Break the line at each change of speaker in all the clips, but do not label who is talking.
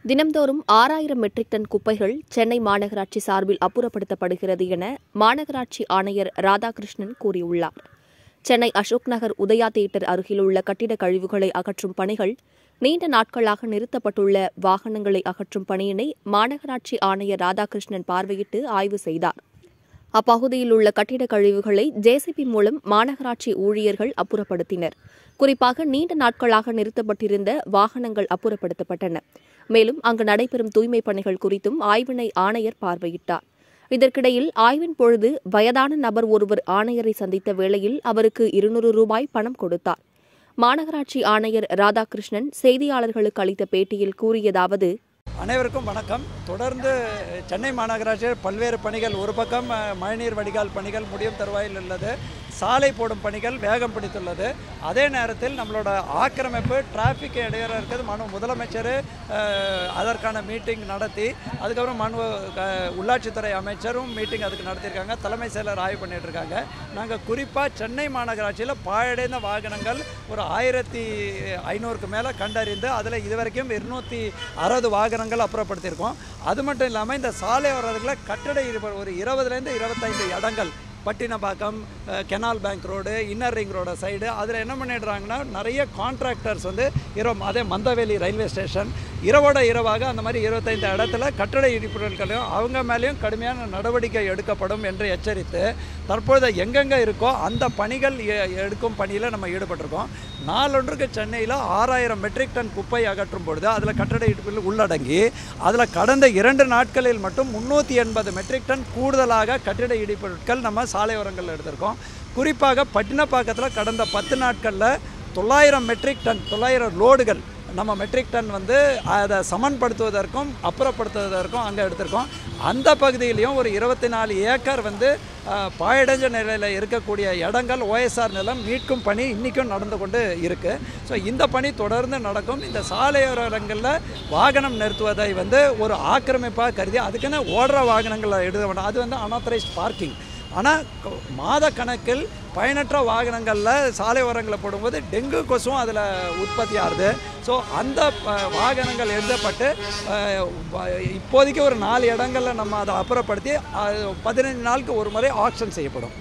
தினம்தோறும் ஆறாயிரம் matric ton குப்பைகள் சென்னை மாநகராட்சி சார்பில் அப்புறப்படுத்தப்படுகிறது என மாநகராட்சி ஆணையர் ராதாகிருஷ்ணன் கூறியுள்ளார் சென்னை அசோக் நகர் உதயா தியேட்டர் அருகிலுள்ள கட்டிட கழிவுகளை அகற்றும் பணிகள் நீண்ட நாட்களாக நிறுத்தப்பட்டுள்ள வாகனங்களை அகற்றும் பணியினை மாநகராட்சி ஆணையர் ராதாகிருஷ்ணன் பார்வையிட்டு ஆய்வு செய்தார் அப்பகுதியில் உள்ள கட்டிட கழிவுகளை ஜேசிபி மூலம் மாநகராட்சி ஊழியர்கள் அப்புறப்படுத்தினர் குறிப்பாக நீண்ட நாட்களாக நிறுத்தப்பட்டிருந்த வாகனங்கள் அப்புறப்படுத்தப்பட்டன மேலும் அங்கு நடைபெறும் தூய்மைப் பணிகள் குறித்தும் ஆய்வினை ஆணையர் பார்வையிட்டார் இதற்கிடையில் ஆய்வின் பொழுது வயதான நபர் ஒருவர் ஆணையரை சந்தித்த வேளையில் அவருக்கு இருநூறு ரூபாய் பணம் கொடுத்தார் மாநகராட்சி ஆணையர் ராதாகிருஷ்ணன் செய்தியாளர்களுக்கு அளித்த பேட்டியில் கூறியதாவது
அனைவருக்கும் வணக்கம் தொடர்ந்து சென்னை மாநகராட்சியில் பல்வேறு பணிகள் ஒரு பக்கம் அஹ், மழைநீர் வடிகால் பணிகள் முடியும் தருவாயில் உள்ளது சாலை போடும் பணிகள் வேகம் பிடித்துள்ளது அதே நேரத்தில் நம்மளோட ஆக்கிரமிப்பு டிராஃபிக் இடையூறாக இருக்கிறது மனு முதலமைச்சர் அஹ், அதற்கான மீட்டிங் நடத்தி அதுக்கப்புறம் மனு க- உள்ளாட்சித்துறை அமைச்சரும் மீட்டிங் அதுக்கு நடத்தியிருக்காங்க தலைமை செயலர் ஆய்வு பண்ணிட்டு இருக்காங்க நாங்கள் குறிப்பாக சென்னை மாநகராட்சியில் பாழடைந்த வாகனங்கள் ஒரு ஆயிரத்தி ஐநூறுக்கு மேலே கண்டறிந்து அதில் இதுவரைக்கும் இருநூற்றி அறுபது வாகனங்கள் அப்புறப்படுத்தியிருக்கோம் அது மட்டும் இல்லாமல் இந்த சாலை வர்றதுக்குள்ள கட்டட இருப்ப ஒரு இருபதுலேருந்து இருபத்தைந்து இடங்கள் பட்டினப்பாக்கம் அஹ், canal bank road inner ring road side அதில் என்ன பண்ணிடுறாங்கன்னா நிறைய கான்ட்ராக்டர்ஸ் வந்து இரவு அதே மந்தவேலி ரயில்வே ஸ்டேஷன் இரவோட இரவாக அந்த மாதிரி இருபத்தைந்து இடத்துல கட்டட இடிப்புகளையும் அவங்க மேலேயும் கடுமையான நடவடிக்கை எடுக்கப்படும் என்று எச்சரித்து தற்பொழுது எங்கெங்கே இருக்கோ அந்த பணிகள் எ- எடுக்கும் பணியில் நம்ம ஈடுபட்டிருக்கோம் நாளொன்றுக்கு சென்னையில் ஆறாயிரம் மெட்ரிக் டன் குப்பை அகற்றும் பொழுது அதில் கட்டட இடிப்புகள் உள்ளடங்கி அதில் கடந்த இரண்டு நாட்களில் மட்டும் முந்நூற்றி எண்பது மெட்ரிக் டன் கூடுதலாக கட்டிட இடிப்பொருட்கள் நம்ம சாலையோரங்களில் எடுத்திருக்கோம் குறிப்பாக பட்டினப்பாக்கத்தில் கடந்த பத்து நாட்களில் தொள்ளாயிரம் மெட்ரிக் டன் தொள்ளாயிரம் லோடுகள் நம்ம மெட்ரிக் டன் வந்து அதை சமன்படுத்துவதற்கும் அப்புறப்படுத்துவதற்கும் அங்கே எடுத்திருக்கோம் அந்த பகுதியிலையும் ஒரு இருபத்தி நாலு ஏக்கர் வந்து அஹ், பாழடைஞ்ச நிலையில் இருக்கக்கூடிய இடங்கள் ஓஎஸ்ஆர் நிலம் மீட்கும் பணி இன்றைக்கும் நடந்து கொண்டு இருக்குது ஸோ இந்த பணி தொடர்ந்து நடக்கும் இந்த சாலையோரங்களில் வாகனம் நிறுத்துவதை வந்து ஒரு ஆக்கிரமிப்பாக கருதி அதுக்குன்னு ஓடுற வாகனங்களை எடுக்க வேண்டாம் அது வந்து அனாத்தரைஸ்ட் பார்க்கிங் ஆனால் மாத கணக்கில் பயனற்ற வாகனங்களில் சாலை ஓரங்களை போடும்போது டெங்கு கொசுவும் அதில் உற்பத்தி ஆகுது ஸோ அந்த ப- வாகனங்கள் எழுதப்பட்டு அஹ், வ- இப்போதைக்கு ஒரு நாலு இடங்களில் நம்ம அதை அப்புறப்படுத்தி அது பதினஞ்சு நாளுக்கு ஒரு முறை ஆக்ஷன் செய்யப்படும்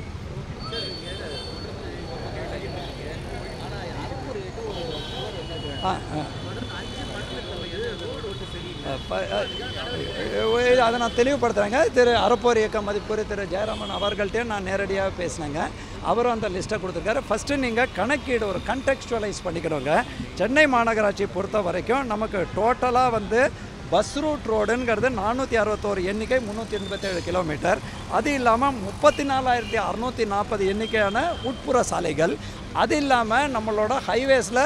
ஆ ஆ ப- அஹ் அதை நான் தெளிவுபடுத்துகிறேங்க திரு அறப்போர் இயக்க மதிப்புறு திரு ஜெயராமன் அவர்கள்ட்டையும் நான் நேரடியாக பேசினேங்க அவரும் அந்த லிஸ்ட்டை கொடுத்துருக்காரு ஃபஸ்ட்டு நீங்கள் கணக்கீடு ஒரு கண்டெக்ஸ்டுவலைஸ் பண்ணிக்கணுங்க சென்னை மாநகராட்சியை பொறுத்த வரைக்கும் நமக்கு டோட்டலாக வந்து பஸ் ரூட் ரோடுங்கிறது நானூற்றி அறுபத்தோரு எண்ணிக்கை முந்நூற்றி எண்பத்தேழு கிலோமீட்டர் அது இல்லாமல் முப்பத்தி நாலாயிரத்தி அறநூற்றி நாற்பது எண்ணிக்கையான உட்புற சாலைகள் அது இல்லாமல் நம்மளோட ஹைவேஸில்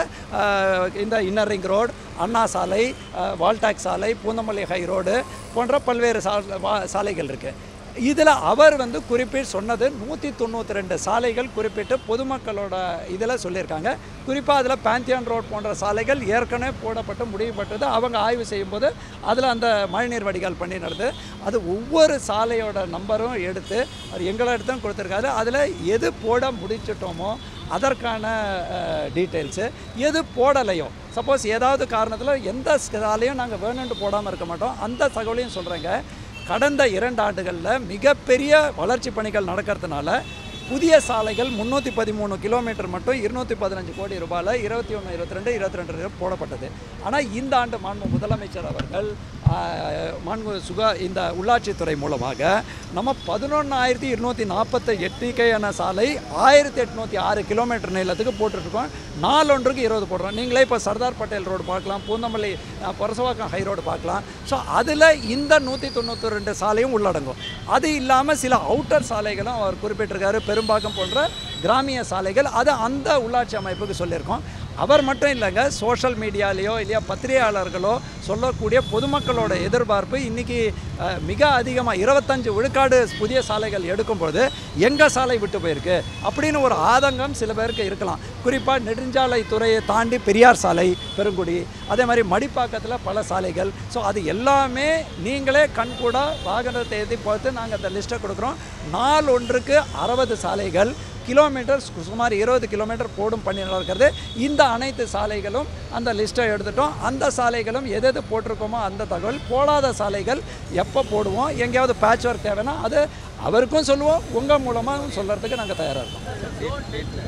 இந்த இன்னர் ரிங் ரோடு அண்ணா சாலை அஹ், வால்டாக் சாலை பூந்தமல்லி ஹை ரோடு போன்ற பல்வேறு சா வா- சாலைகள் இருக்குது இதில் அவர் வந்து குறிப்பிட்டு சொன்னது நூற்றி தொண்ணூற்றி ரெண்டு சாலைகள் குறிப்பிட்டு பொதுமக்களோட இதில் சொல்லியிருக்காங்க குறிப்பாக அதில் பேந்தியான் ரோட் போன்ற சாலைகள் ஏற்கனவே போடப்பட்டு முடிவுபட்டது அவங்க ஆய்வு செய்யும்போது அதில் அந்த மழைநீர் வடிகால் பண்ணி நடந்து அது ஒவ்வொரு சாலையோட நம்பரும் எடுத்து அவர் எங்களை எடுத்தும் கொடுத்துருக்காரு அதில் எது போட முடிச்சிட்டோமோ அதற்கான டீட்டெயில்ஸு எது போடலையோ சப்போஸ் ஏதாவது காரணத்தில் எந்த சாலையும் நாங்கள் வேணும்னு போடாமல் இருக்க மாட்டோம் அந்த தகவலையும் சொல்கிறேங்க கடந்த இரண்டு ஆண்டுகளில் மிகப்பெரிய வளர்ச்சி பணிகள் நடக்கிறதுனால புதிய சாலைகள் முந்நூற்றி பதிமூணு கிலோமீட்டர் மட்டும் இருநூற்றி பதினஞ்சு கோடி ரூபாயில் இருபத்தி ஒன்று இருபத்தி ரெண்டு இருபத்தி ரெண்டு போடப்பட்டது ஆனால் இந்த ஆண்டு மாண்பு முதலமைச்சர் அவர்கள் ஆஹ், மாண்பு சுகா இந்த உள்ளாட்சித்துறை மூலமாக நம்ம பதினொன்றாயிரத்தி இருநூற்றி நாற்பத்தி எண்ணிக்கையான சாலை ஆயிரத்தி எட்நூற்றி ஆறு கிலோமீட்டர் நீளத்துக்கு போட்டுட்ருக்கோம் நாலொன்றுக்கு இருபது போடுறோம் நீங்களே இப்போ சர்தார் பட்டேல் ரோடு பார்க்கலாம் பூந்தமல்லி அஹ், பொரசவாக்கம் ஹை ரோடு பார்க்கலாம் ஸோ அதில் இந்த நூற்றி தொண்ணூற்றி ரெண்டு சாலையும் உள்ளடங்கும் அது இல்லாமல் சில அவுட்டர் சாலைகளும் அவர் குறிப்பிட்டிருக்காரு பெரும்பாக்கம் போன்ற கிராமிய சாலைகள் அது அந்த உள்ளாட்சி அமைப்புக்கு சொல்லியிருக்கோம் அவர் மட்டும் இல்லைங்க சோஷியல் மீடியாலேயோ இல்லையா பத்திரிகையாளர்களோ சொல்லக்கூடிய பொதுமக்களோட எதிர்பார்ப்பு இன்றைக்கி மிக அதிகமாக இருபத்தஞ்சு விழுக்காடு புதிய சாலைகள் எடுக்கும்பொழுது எங்கள் சாலை விட்டு போயிருக்கு அப்படின்னு ஒரு ஆதங்கம் சில பேருக்கு இருக்கலாம் குறிப்பாக நெடுஞ்சாலை துறையை தாண்டி பெரியார் சாலை பெருங்குடி அதே மாதிரி மடிப்பாக்கத்தில் பல சாலைகள் ஸோ அது எல்லாமே நீங்களே கண்கூட வாகனத்தை ஏற்றி பார்த்து நாங்கள் அந்த லிஸ்ட்டை கொடுக்குறோம் நாள் ஒன்றுக்கு அறுபது சாலைகள் கிலோமீட்டர் சு- சுமார் இருபது கிலோமீட்டர் போடும் பணி நடக்கிறது இந்த அனைத்து சாலைகளும் அந்த லிஸ்ட்டை எடுத்துட்டோம் அந்த சாலைகளும் எது எது போட்டிருக்கோமோ அந்த தகவல் போடாத சாலைகள் எப்போ போடுவோம் எங்கேயாவது பேட்ச் ஒர்க் தேவைன்னா அது அவருக்கும் சொல்லுவோம் உங்கள் மூலமாக சொல்கிறதுக்கு நாங்கள் தயாராக இருக்கோம்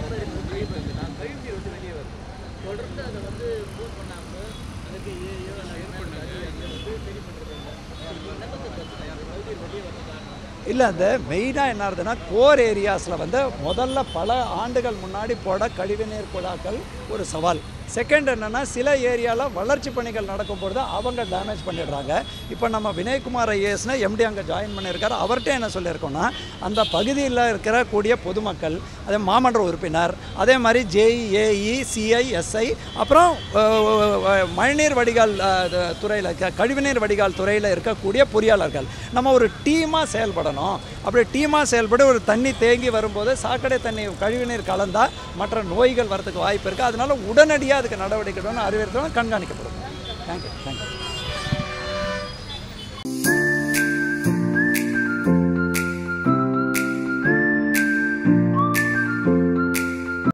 இல்லை அந்த மெயினாக என்ன ஆகுதுன்னா கோர் ஏரியாஸில் வந்து முதல்ல பல ஆண்டுகள் முன்னாடி போட கழிவுநீர் குழாக்கள் ஒரு சவால் செகண்ட் என்னென்னா சில ஏரியாவில் வளர்ச்சி பணிகள் நடக்கும் பொழுது அவங்க டேமேஜ் பண்ணிடுறாங்க இப்போ நம்ம வினய்குமார் ஐஏஎஸ்னு எம்டி அங்கே ஜாயின் பண்ணியிருக்காரு அவர்கிட்ட என்ன சொல்லியிருக்கோன்னா அந்த பகுதியில் இருக்கிற கூடிய பொதுமக்கள் அதே மாமன்ற உறுப்பினர் அதே மாதிரி ஜேஇ ஏஇ சிஐ எஸ்ஐ அப்புறம் அஹ், அஹ், மழைநீர் வடிகால் துறையில் கழிவுநீர் வடிகால் துறையில் இருக்கக்கூடிய பொறியாளர்கள் நம்ம ஒரு டீமாக செயல்படணும் அப்படி டீமாக செயல்பட்டு ஒரு தண்ணி தேங்கி வரும்போது சாக்கடை தண்ணி கழிவுநீர் கலந்தால் மற்ற நோய்கள் வரதுக்கு வாய்ப்பு இருக்குது அதனால உடனடியாக அதுக்கு நடவடிக்கை எடுக்கணும்னு அறிவுறுத்தணும் கண்காணிக்கப்படும் தேங்க்யூ தேங்க்யூ